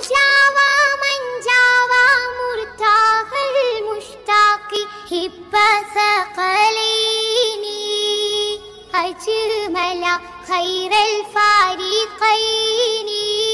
مشاوى منجاوى مرتاح المشتاق حب ثقلين أجمل خير الفريقين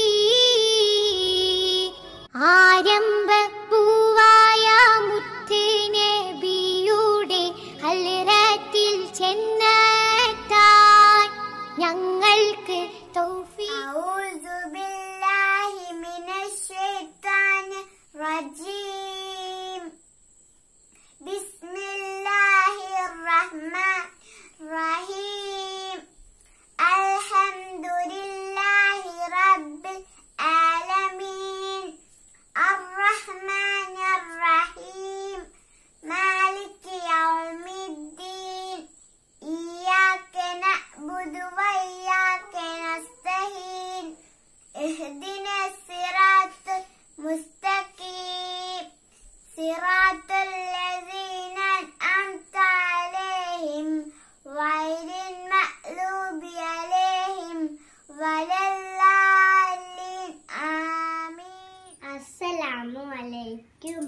ആരംഭ പൂവായ മുത്ത് നബിയുടെ ഹൽറത്തിൽ ചെന്നെത്താൻ ഞങ്ങൾക്ക് أعوذ بالله من الشيطان الرجيم بسم الله الرحمن الرحيم الحمد لله رب العالمين الرحمن الرحيم مالك يوم الدين إياك نعبد وإياك نستعين اهدنا الصراط المستقيم صراط الذين أنعمت عليهم غير المغلوب عليهم ولا الضالين آمين السلام عليكم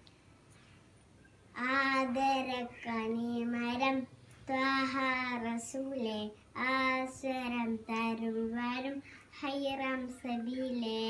ആദരക്കണിമരം ത്വാഹ റസൂലെ ആസരം തരും വരും ഹൈറാം സബീലെ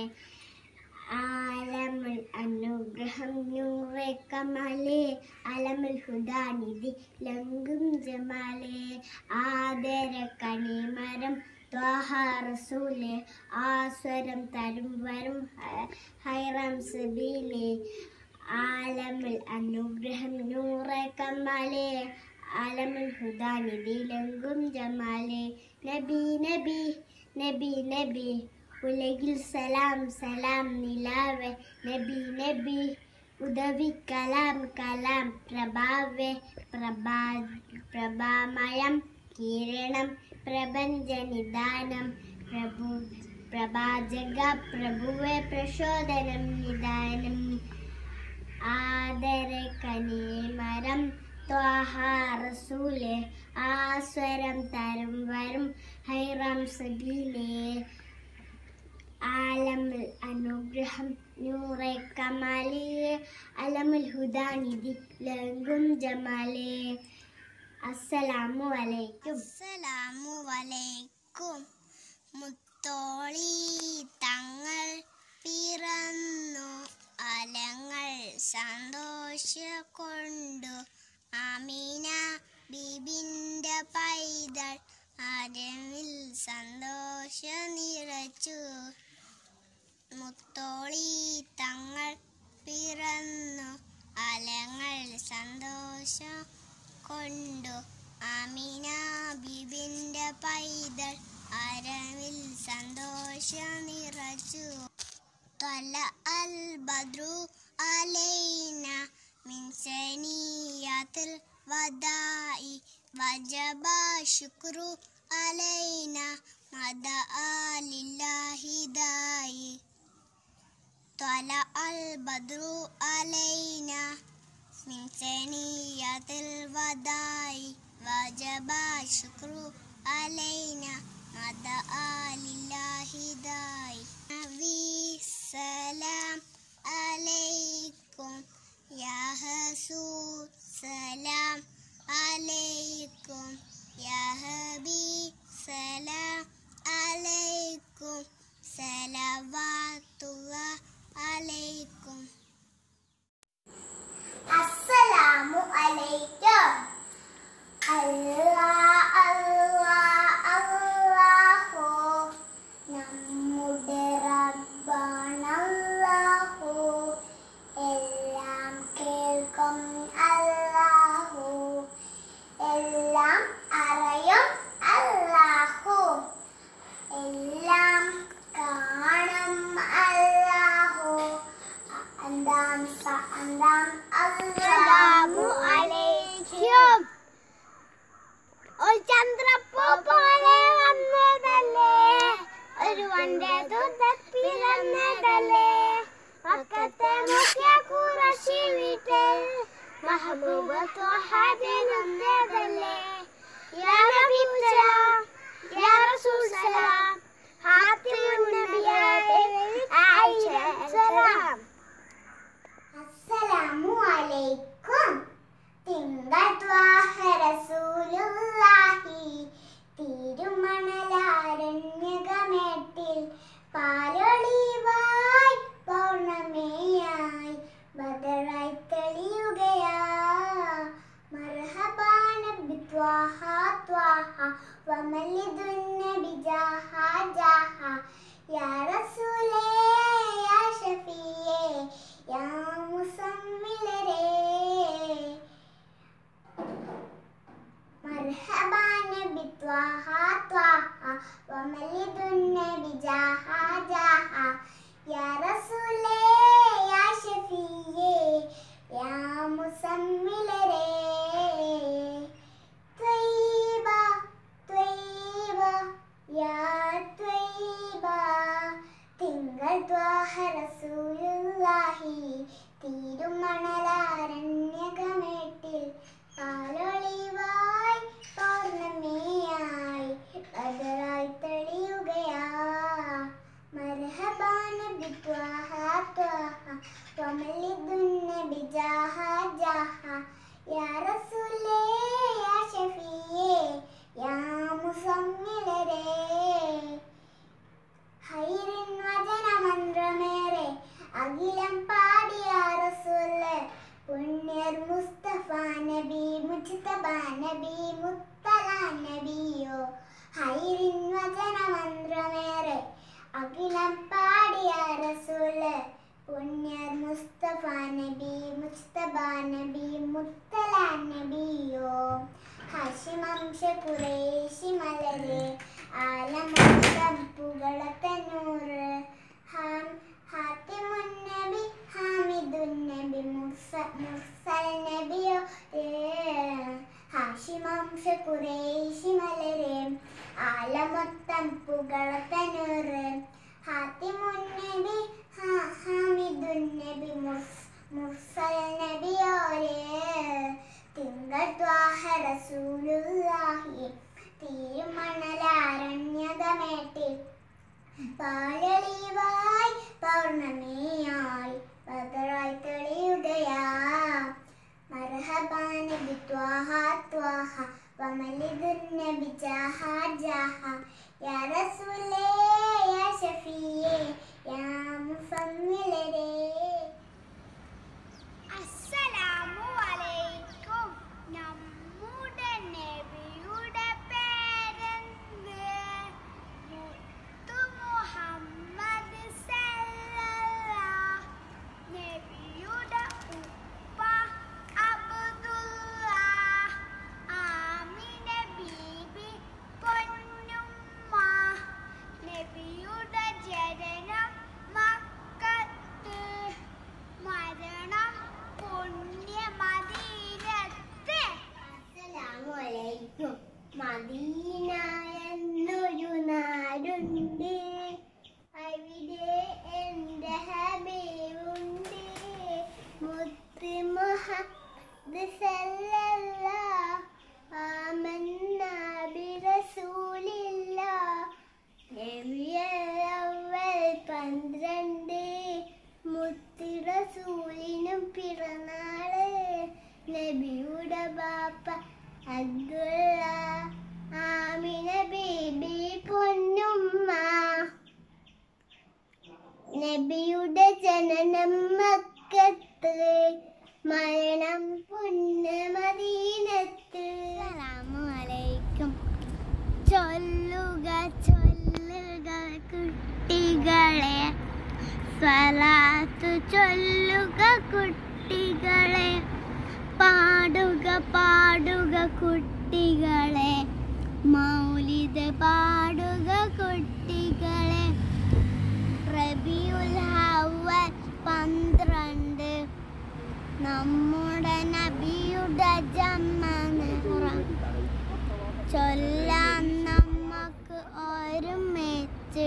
ആലമുൽ അനുഗ്രഹം നൂറെ കമലെ അലമുൽ ഹുദാനിധി ലങ്കും ജമാലെ ആദര കണിമരം ത്വാഹ റസൂലെ ആസ്വരം തരും വരും ഹ- ഹൈറാം സബീലെ ആലമുൽ അനുഗ്രഹം നൂറെ കമലെ ആലമുൽ ഹുദാനിധി ലങ്കും ജമാലെ നബി നബി നബി നബി ഉലകിൽ സലാം സലാം നിലാവെ നബി നബി ഉദവി കലാം കലാം പ്രഭാവെ പ്രഭാ പ്രഭാമയം കിരണം പ്രപഞ്ചനിദാനം പ്രഭു പ്രഭാജക പ്രഭുവെ പ്രചോദനം നിദാനം ആദര കനിമരം ത്വാഹ റസൂലെ ആസ്വരം തരും വരും ഹൈറാം സബീലെ ആലമുൽ അനുഗ്രഹം നൂറെ കമാലെ അലമുൽ ഹുദാനിധി ലങ്കും ജമാലെ അസ്സലാമു അലൈക്കും അസ്സലാമു അലൈക്കും മുത്തോളി തങ്ങൾ പിറന്നു അലങ്ങൾ സന്തോഷ കൊണ്ടു ആമീന ബീബിന്റെ പൈതൽ അരവിൽ സന്തോഷ നിറച്ചു മുത്തോളി തങ്ങൾ പിറന്നു അലങ്ങൾ സന്തോഷം കൊണ്ടു ആമീന ബീബിന്റെ പൈതൽ അരവിൽ സന്തോഷം നിറച്ചു طلع البدر علينا من ثنيات الوداع وجب الشكر علينا مدعا لله داعي طلع البدر علينا من ثنيات الوداع وجب الشكر علينا مدعا لله داعي نبي سلام عليكم يا رسول سلام عليكم يا حبيب سلام عليكم صلوات الله عليكم السلام عليكم الله الله الله നമ്മുടെ റബ്ബാണല്ലാഹു എല്ലാം കേൾക്കും അല്ലാഹു എല്ലാം അറിയും അല്ലാഹു എല്ലാം കാണും അല്ലാഹു അന്താം അന്താം അസ്സലാമു അലൈക്കും ഒരു ചന്ദ്രപ്പൂ പോലെ വന്നതല്ലേ ഒരു വന്റെ പിറന്നതല്ലേ പക്കത്തെ മുഖ്യ കുറശി വീട്ടിൽ മഹബൂബ ത്വഹാദിനുന്നതല്ലേ യാ നബി സലാം യാ റസൂൽ സലാം ഹാത്തിമുൻ നബിയായ ആയിഷ ത്വാഹ റസൂലുള്ളാഹി തിരുമണലാരണ്യകമേട്ടിൽ പാലൊളിവായി പൗർണമിയായി ബദറായി തെളിയുകയാ മർഹബാ നബി ത്വാഹ ത്വാഹ വമലിദുൻ നബി ജാഹ ജാഹ യാ റസൂലേ യാ ഷഫീയേ യാ മുസമ്മിലരേ ഹൈറിൻ വചനമന്ത്രമേറെ അഖിലം പാടിയ റസൂല് പുണ്യർ മുസ്തഫ നബി മുജ്തബ നബി മുത്തല നബിയോ ഹൈറിൻ വചനമന്ത്രമേറെ അഖിലം പാടിയ റസൂല് പുണ്യർ മുസ്തഫ നബി മുജ്തബ നബി മുത്തല നബിയോ ഹഷിമംശ കുറേശി മലരെ ആലമുകളത്തനൂറ് ഹാത്തിമുന്നബി ഹാമിദുന്നബി മുർസൽ നബിയോ ഹാഷിമംശ കുറേശി മലരെ ആലമൊത്തം പുകളത്തനൂറ് ഹാത്തിമുന്നബി ഹാമിദുന്നബി മുർസൽ നബിയോരേ തിങ്കൾ ത്വാഹ റസൂലുള്ളാഹി തിരുമണലാരണ്യകമേട്ടിൽ പാലളിവായി പൗർണമിയായി ബദറായി തെളിയുകയാ മർഹബാ നബി ത്വാഹ ത്വാഹ വമലിദുൻ നബി ജാഹ ജാഹ യാ റസൂലേ യാ ഷഫീയേ യാ മുസമ്മിലരേ അസ്സലാമു അലൈക്കും നമ്മുടെ നബിയുടെ പേരെന്ത് മുത്തു മുഹമ്മദ് സല്ലല്ലാഹ് നബിയുടെ ഉപ്പ അബ്ദുള്ള ആമിന ബീബി പൊന്നുമ്മ നബിയുടെ ജനനം മക്കത്ത് മരണം പുണ്യമദീനത്ത് അസ്സലാമലൈക്കും മദീന എന്നൊരു നാടുണ്ട് അവിടെ എൻ്റെ ഹബീബുണ്ട് മുത്ത് മുഹമ്മദ് സല്ലല്ലാഹ് ആമന്ന ബിറസൂലില്ലാഹ് നബിയവൽ പന്ത്രണ്ട് മുത്ത് റസൂലിനും പിറന്നാള് നബിയുടെ ബാപ്പ അബ്ദുള്ള ആമിന ബേബി പൊന്നുമ്മ നബിയുടെ ജനനം മക്കത്ത് മരണം പുണ്യമദീനത്ത് അലൈക്കും ചൊല്ലുക ചൊല്ലുക കുട്ടികളെ സ്വലാത്തു ചൊല്ലുക കുട്ടികളെ പാടുക പാടുക കുട്ടികളെ മൗലിദ് പാടുക കുട്ടികളെ റബിയുൽ അവൽ പന്ത്രണ്ട് നമ്മുടെ നബിയുടെ ജന്മനിറം ചൊല്ലാൻ നമുക്ക് ഒരുമിച്ച്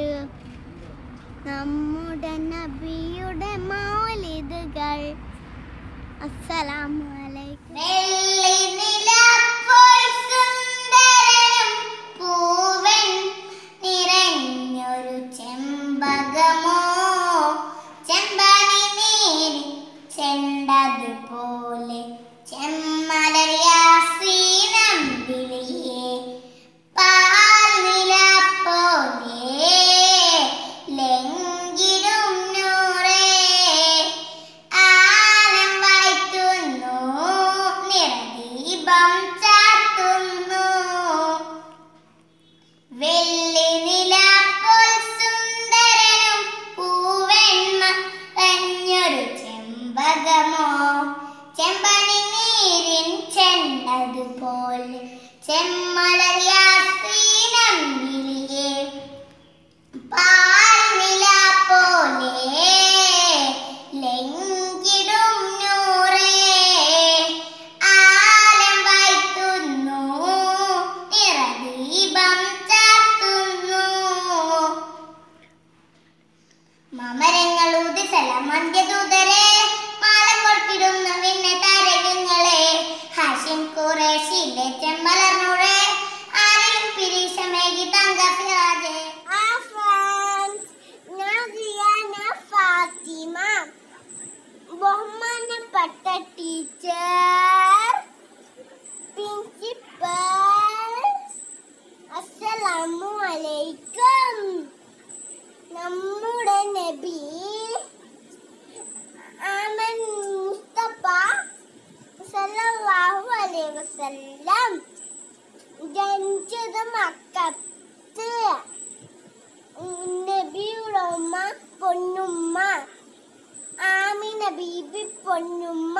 നമ്മുടെ നബിയുടെ മൗലിദുകൾ അസ്സലാമു അലൈക്കും വെള്ളി നിലപ്പോൾ സുന്ദരനും പൂവൻ നിറഞ്ഞൊരു ചെമ്പകമോ ചെമ്പനി നീരി ചെണ്ടതുപോലെ ചെമ്മലറിയാസീനം വിളിയേ പാൽനില പോലെ ലംഘിടും നൂറേ ആലം വായ്ത്തുന്നു നിറദീപം ചാർത്തുന്നു വെള്ളി നിലാപ്പോൾ സുന്ദരനും പൂവെണ്മ കഞ്ഞൊരു ചെമ്പകമോ ചെമ്പനി നീരിൻ ചെണ്ടതുപോലെ ചെമ്മലയാസീനം വിളിയേ പാൽനില പോലെ ലംഘിടും നൂറേ ആലം വായ്ത്തുന്നു നിറദീപം ചാർത്തുന്നു മമരങ്ങൾ മന്ത്യദൂതരെ മാല കൊടുത്തിടുന്ന പിന്നെ താരകങ്ങളെ ഹാഷിം ഖുറേഷിന്റെ ചെമ്മലർന്നൂടെ ആരിലും പിരീശമേകി തങ്ക ഫിറാജെ ആ ഫ്രണ്ട്സ് ഞാൻ റിയാന ഫാത്തിമ ബഹുമാനപ്പെട്ട ടീച്ചർ പ്രിൻസിപ്പൽ അസ്സലാമു അലൈക്കും നമ്മുടെ നബി ആമൻ മുസ്തഫ സല്ലല്ലാഹു അലൈഹി വസല്ലം ജനിച്ചത് മക്കത്ത് നബിയുടെ ഉമ്മ പൊന്നുമ്മ ആമിന ബീബി പൊന്നുമ്മ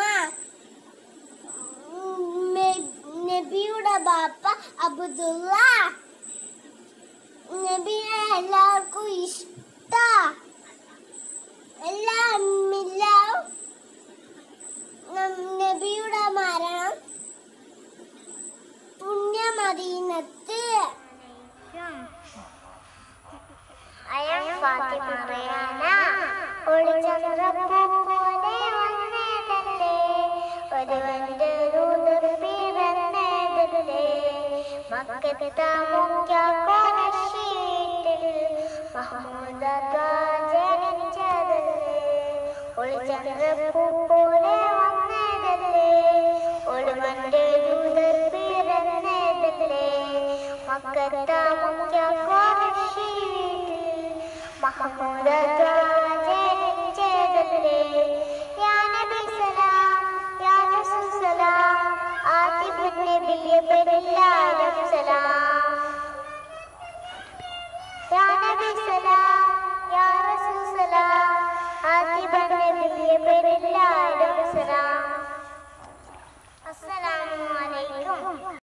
മെ- നബിയുടെ ബാപ്പ അബ്ദുള്ള നബിയെ എല്ലാവർക്കും ഇഷ്ട എല്ലാ അമ്മില്ലാവും നം- നബിയുടെ മരണം പുണ്യമദീനത്ത് അയം ഫാത്തിമ റയാന ഒളിച്ചന്ദ്രപ്പോലെ വന്നതല്ലേ ഒരു വണ്ടൂതർ പിറന്നതല്ലേ മക്കത്ത മുഖ്യ കോശീട്ടിൽ മഹമ്മൂദ ജനിച്ചതല്ലേ ഒളിച്ചന്ദ്രപ്പോലെ വന്നതല്ലേ ഒരു വണ്ടൂതർ പിറന്നതല്ലേ മക്കത്ത മുഖ്യ കോശീട്ടിൽ മഹമ്മൂദ ജനിച്ചതല്ലേ യാ നബി സലാം യാ റസൂൽ സലാം ആതിബ് നബിയെ പെരില്ലാരം സലാം യാ നബി സലാം യാ റസൂൽ സലാം ആതിബ് നബിയെ പെരില്ലാരം സലാം അസ്സലാമു അലൈക്കും